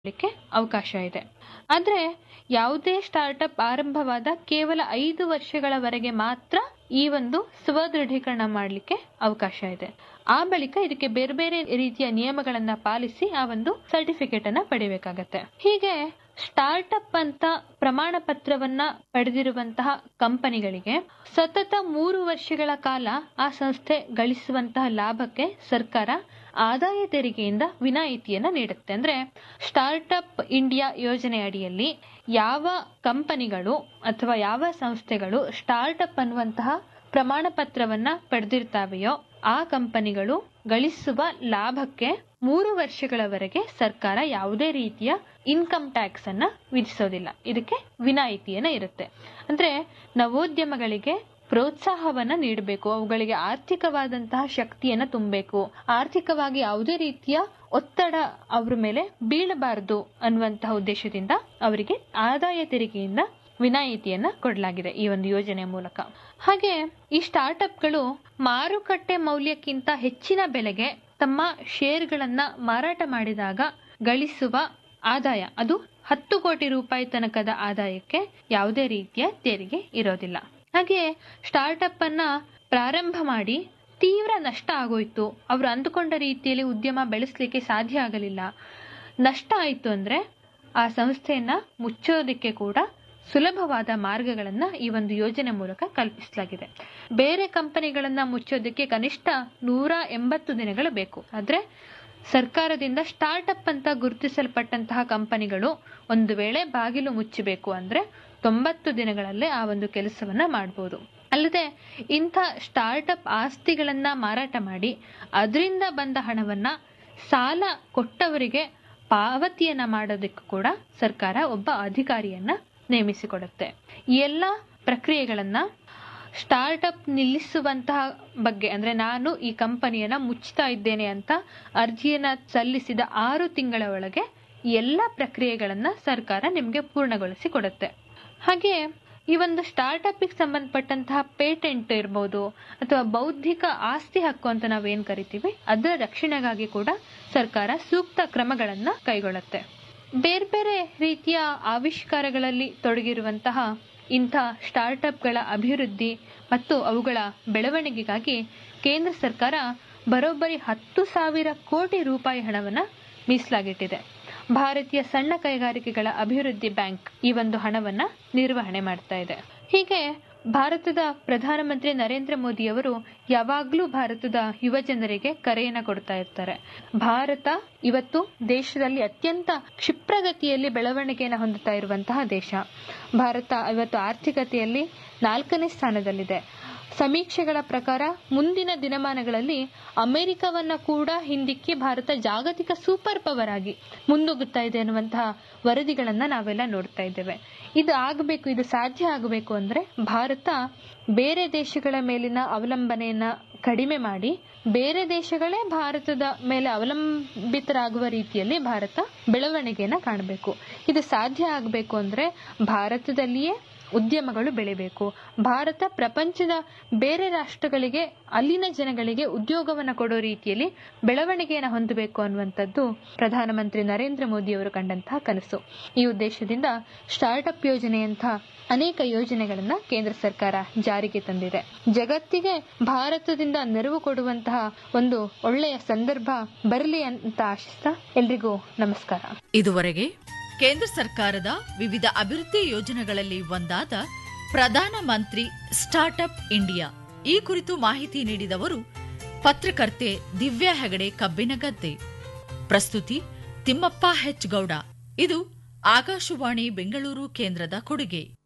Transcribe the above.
ಮಾಡಲಿಕ್ಕೆ ಅವಕಾಶ ಇದೆ ಆದರೆ ಯಾವುದೇ ಸ್ಟಾರ್ಟ್ಅಪ್ ಆರಂಭವಾದ ಕೇವಲ ಐದು ವರ್ಷಗಳವರೆಗೆ ಮಾತ್ರ ಈ ಒಂದು ಸ್ವದೃಢೀಕರಣ ಮಾಡಲಿಕ್ಕೆ ಅವಕಾಶ ಇದೆ ಆ ಬಳಿಕ ಇದಕ್ಕೆ ಬೇರೆ ಬೇರೆ ರೀತಿಯ ನಿಯಮಗಳನ್ನ ಪಾಲಿಸಿ ಆ ಒಂದು ಸರ್ಟಿಫಿಕೇಟ್ ಅನ್ನ ಪಡಿಬೇಕಾಗತ್ತೆ ಹೀಗೆ ಸ್ಟಾರ್ಟ್ಅಪ್ ಅಂತ ಪ್ರಮಾಣ ಪತ್ರವನ್ನ ಪಡೆದಿರುವಂತಹ ಕಂಪನಿಗಳಿಗೆ ಸತತ ಮೂರು ವರ್ಷಗಳ ಕಾಲ ಆ ಸಂಸ್ಥೆ ಗಳಿಸುವಂತಹ ಲಾಭಕ್ಕೆ ಸರ್ಕಾರ ಆದಾಯ ತೆರಿಗೆಯಿಂದ ವಿನಾಯಿತಿಯನ್ನ ನೀಡುತ್ತೆ ಅಂದ್ರೆ ಸ್ಟಾರ್ಟ್ಅಪ್ ಇಂಡಿಯಾ ಯೋಜನೆ ಅಡಿಯಲ್ಲಿ ಯಾವ ಕಂಪನಿಗಳು ಅಥವಾ ಯಾವ ಸಂಸ್ಥೆಗಳು ಸ್ಟಾರ್ಟ್ಅಪ್ ಅನ್ನುವಂತಹ ಪ್ರಮಾಣ ಪತ್ರವನ್ನ ಪಡೆದಿರ್ತಾವೆಯೋ ಆ ಕಂಪನಿಗಳು ಗಳಿಸುವ ಲಾಭಕ್ಕೆ ಮೂರು ವರ್ಷಗಳವರೆಗೆ ಸರ್ಕಾರ ಯಾವುದೇ ರೀತಿಯ ಇನ್ಕಮ್ ಟ್ಯಾಕ್ಸ್ ಅನ್ನ ವಿಧಿಸೋದಿಲ್ಲ ಇದಕ್ಕೆ ವಿನಾಯಿತಿಯನ್ನ ಇರುತ್ತೆ ಅಂದ್ರೆ ನವೋದ್ಯಮಗಳಿಗೆ ಪ್ರೋತ್ಸಾಹವನ್ನ ನೀಡಬೇಕು ಅವುಗಳಿಗೆ ಆರ್ಥಿಕವಾದಂತಹ ಶಕ್ತಿಯನ್ನ ತುಂಬಬೇಕು ಆರ್ಥಿಕವಾಗಿ ಯಾವುದೇ ರೀತಿಯ ಒತ್ತಡ ಅವ್ರ ಮೇಲೆ ಬೀಳಬಾರದು ಅನ್ನುವಂತಹ ಉದ್ದೇಶದಿಂದ ಅವರಿಗೆ ಆದಾಯ ತೆರಿಗೆಯಿಂದ ವಿನಾಯಿತಿಯನ್ನ ಕೊಡಲಾಗಿದೆ ಈ ಒಂದು ಯೋಜನೆಯ ಮೂಲಕ ಹಾಗೆ ಈ ಸ್ಟಾರ್ಟ್ಅಪ್ಗಳು ಮಾರುಕಟ್ಟೆ ಮೌಲ್ಯಕ್ಕಿಂತ ಹೆಚ್ಚಿನ ಬೆಲೆಗೆ ತಮ್ಮ ಷೇರ್ಗಳನ್ನ ಮಾರಾಟ ಮಾಡಿದಾಗ ಗಳಿಸುವ ಆದಾಯ ಅದು ಹತ್ತು ಕೋಟಿ ರೂಪಾಯಿ ತನಕದ ಆದಾಯಕ್ಕೆ ಯಾವುದೇ ರೀತಿಯ ತೆರಿಗೆ ಇರೋದಿಲ್ಲ ಹಾಗೆ ಸ್ಟಾರ್ಟ್ಅಪ್ ಅನ್ನ ಪ್ರಾರಂಭ ಮಾಡಿ ತೀವ್ರ ನಷ್ಟ ಆಗೋಯ್ತು ಅವರು ಅಂದುಕೊಂಡ ರೀತಿಯಲ್ಲಿ ಉದ್ಯಮ ಬೆಳೆಸಲಿಕ್ಕೆ ಸಾಧ್ಯ ಆಗಲಿಲ್ಲ ನಷ್ಟ ಆಯಿತು ಅಂದ್ರೆ ಆ ಸಂಸ್ಥೆಯನ್ನ ಮುಚ್ಚೋದಕ್ಕೆ ಕೂಡ ಸುಲಭವಾದ ಮಾರ್ಗಗಳನ್ನ ಈ ಒಂದು ಯೋಜನೆ ಮೂಲಕ ಕಲ್ಪಿಸಲಾಗಿದೆ ಬೇರೆ ಕಂಪನಿಗಳನ್ನ ಮುಚ್ಚೋದಕ್ಕೆ ಕನಿಷ್ಠ ನೂರ ಎಂಬತ್ತು ದಿನಗಳು ಬೇಕು ಆದ್ರೆ ಸರ್ಕಾರದಿಂದ ಸ್ಟಾರ್ಟ್ಅಪ್ ಅಂತ ಗುರುತಿಸಲ್ಪಟ್ಟಂತಹ ಕಂಪನಿಗಳು ಒಂದು ವೇಳೆ ಬಾಗಿಲು ಮುಚ್ಚಬೇಕು ಅಂದ್ರೆ ತೊಂಬತ್ತು ದಿನಗಳಲ್ಲೇ ಆ ಒಂದು ಕೆಲಸವನ್ನ ಮಾಡಬಹುದು ಅಲ್ಲದೆ ಇಂಥ ಸ್ಟಾರ್ಟ್ಅಪ್ ಆಸ್ತಿಗಳನ್ನ ಮಾರಾಟ ಮಾಡಿ ಅದರಿಂದ ಬಂದ ಹಣವನ್ನ ಸಾಲ ಕೊಟ್ಟವರಿಗೆ ಪಾವತಿಯನ್ನ ಮಾಡೋದಕ್ಕೂ ಕೂಡ ಸರ್ಕಾರ ಒಬ್ಬ ಅಧಿಕಾರಿಯನ್ನ ನೇಮಿಸಿಕೊಡುತ್ತೆ ಈ ಎಲ್ಲ ಪ್ರಕ್ರಿಯೆಗಳನ್ನ ಸ್ಟಾರ್ಟ್ಅಪ್ ನಿಲ್ಲಿಸುವಂತಹ ಬಗ್ಗೆ ಅಂದ್ರೆ ನಾನು ಈ ಕಂಪನಿಯನ್ನ ಮುಚ್ತಾ ಇದ್ದೇನೆ ಅಂತ ಅರ್ಜಿಯನ್ನ ಸಲ್ಲಿಸಿದ ಆರು ತಿಂಗಳ ಒಳಗೆ ಈ ಎಲ್ಲ ಪ್ರಕ್ರಿಯೆಗಳನ್ನ ಸರ್ಕಾರ ನಿಮಗೆ ಪೂರ್ಣಗೊಳಿಸಿ ಕೊಡುತ್ತೆ ಹಾಗೆ ಈ ಒಂದು ಸ್ಟಾರ್ಟ್ಅಪ್ಗೆ ಸಂಬಂಧಪಟ್ಟಂತಹ ಪೇಟೆಂಟ್ ಇರ್ಬೋದು ಅಥವಾ ಬೌದ್ಧಿಕ ಆಸ್ತಿ ಹಕ್ಕು ಅಂತ ನಾವೇನ್ ಕರಿತೀವಿ ಅದರ ರಕ್ಷಣೆಗಾಗಿ ಕೂಡ ಸರ್ಕಾರ ಸೂಕ್ತ ಕ್ರಮಗಳನ್ನ ಕೈಗೊಳ್ಳುತ್ತೆ ಬೇರೆ ಬೇರೆ ರೀತಿಯ ಆವಿಷ್ಕಾರಗಳಲ್ಲಿ ತೊಡಗಿರುವಂತಹ ಇಂಥ ಸ್ಟಾರ್ಟ್ಅಪ್ಗಳ ಅಭಿವೃದ್ಧಿ ಮತ್ತು ಅವುಗಳ ಬೆಳವಣಿಗೆಗಾಗಿ ಕೇಂದ್ರ ಸರ್ಕಾರ ಬರೋಬ್ಬರಿ ಹತ್ತು ಸಾವಿರ ಕೋಟಿ ರೂಪಾಯಿ ಹಣವನ್ನ ಮೀಸಲಾಗಿಟ್ಟಿದೆ ಭಾರತೀಯ ಸಣ್ಣ ಕೈಗಾರಿಕೆಗಳ ಅಭಿವೃದ್ಧಿ ಬ್ಯಾಂಕ್ ಈ ಒಂದು ಹಣವನ್ನ ನಿರ್ವಹಣೆ ಮಾಡ್ತಾ ಇದೆ ಹೀಗೆ ಭಾರತದ ಪ್ರಧಾನಮಂತ್ರಿ ನರೇಂದ್ರ ಮೋದಿ ಅವರು ಯಾವಾಗ್ಲೂ ಭಾರತದ ಯುವ ಜನರಿಗೆ ಕರೆಯನ್ನ ಕೊಡ್ತಾ ಇರ್ತಾರೆ ಭಾರತ ಇವತ್ತು ದೇಶದಲ್ಲಿ ಅತ್ಯಂತ ಕ್ಷಿಪ್ರಗತಿಯಲ್ಲಿ ಬೆಳವಣಿಗೆಯನ್ನು ಹೊಂದುತ್ತಾ ಇರುವಂತಹ ದೇಶ ಭಾರತ ಇವತ್ತು ಆರ್ಥಿಕತೆಯಲ್ಲಿ ನಾಲ್ಕನೇ ಸ್ಥಾನದಲ್ಲಿದೆ ಸಮೀಕ್ಷೆಗಳ ಪ್ರಕಾರ ಮುಂದಿನ ದಿನಮಾನಗಳಲ್ಲಿ ಅಮೆರಿಕವನ್ನ ಕೂಡ ಹಿಂದಿಕ್ಕಿ ಭಾರತ ಜಾಗತಿಕ ಸೂಪರ್ ಪವರ್ ಆಗಿ ಮುನ್ನುಗ್ಗುತ್ತಾ ಇದೆ ಅನ್ನುವಂತಹ ವರದಿಗಳನ್ನ ನಾವೆಲ್ಲ ನೋಡ್ತಾ ಇದ್ದೇವೆ ಇದು ಆಗಬೇಕು ಇದು ಸಾಧ್ಯ ಆಗಬೇಕು ಅಂದ್ರೆ ಭಾರತ ಬೇರೆ ದೇಶಗಳ ಮೇಲಿನ ಅವಲಂಬನೆಯನ್ನ ಕಡಿಮೆ ಮಾಡಿ ಬೇರೆ ದೇಶಗಳೇ ಭಾರತದ ಮೇಲೆ ಅವಲಂಬಿತರಾಗುವ ರೀತಿಯಲ್ಲಿ ಭಾರತ ಬೆಳವಣಿಗೆಯನ್ನ ಕಾಣಬೇಕು ಇದು ಸಾಧ್ಯ ಆಗಬೇಕು ಅಂದ್ರೆ ಭಾರತದಲ್ಲಿಯೇ ಉದ್ಯಮಗಳು ಬೆಳಿಬೇಕು ಭಾರತ ಪ್ರಪಂಚದ ಬೇರೆ ರಾಷ್ಟ್ರಗಳಿಗೆ ಅಲ್ಲಿನ ಜನಗಳಿಗೆ ಉದ್ಯೋಗವನ್ನು ಕೊಡೋ ರೀತಿಯಲ್ಲಿ ಬೆಳವಣಿಗೆಯನ್ನು ಹೊಂದಬೇಕು ಅನ್ನುವಂಥದ್ದು ಪ್ರಧಾನಮಂತ್ರಿ ನರೇಂದ್ರ ಮೋದಿ ಅವರು ಕಂಡಂತಹ ಕನಸು ಈ ಉದ್ದೇಶದಿಂದ ಸ್ಟಾರ್ಟ್ಅಪ್ ಯೋಜನೆಯಂತಹ ಅನೇಕ ಯೋಜನೆಗಳನ್ನ ಕೇಂದ್ರ ಸರ್ಕಾರ ಜಾರಿಗೆ ತಂದಿದೆ ಜಗತ್ತಿಗೆ ಭಾರತದಿಂದ ನೆರವು ಕೊಡುವಂತಹ ಒಂದು ಒಳ್ಳೆಯ ಸಂದರ್ಭ ಬರಲಿ ಅಂತ ಆಶಿಸ್ತಾ ಎಲ್ರಿಗೂ ನಮಸ್ಕಾರ ಇದುವರೆಗೆ ಕೇಂದ್ರ ಸರ್ಕಾರದ ವಿವಿಧ ಅಭಿವೃದ್ಧಿ ಯೋಜನೆಗಳಲ್ಲಿ ಒಂದಾದ ಪ್ರಧಾನ ಮಂತ್ರಿ ಸ್ಟಾರ್ಟ್ಅಪ್ ಇಂಡಿಯಾ ಈ ಕುರಿತು ಮಾಹಿತಿ ನೀಡಿದವರು ಪತ್ರಕರ್ತೆ ದಿವ್ಯಾ ಹೆಗಡೆ ಕಬ್ಬಿನಗದ್ದೆ ಪ್ರಸ್ತುತಿ ತಿಮ್ಮಪ್ಪ ಹೆಚ್ ಗೌಡ ಇದು ಆಕಾಶವಾಣಿ ಬೆಂಗಳೂರು ಕೇಂದ್ರದ ಕೊಡುಗೆ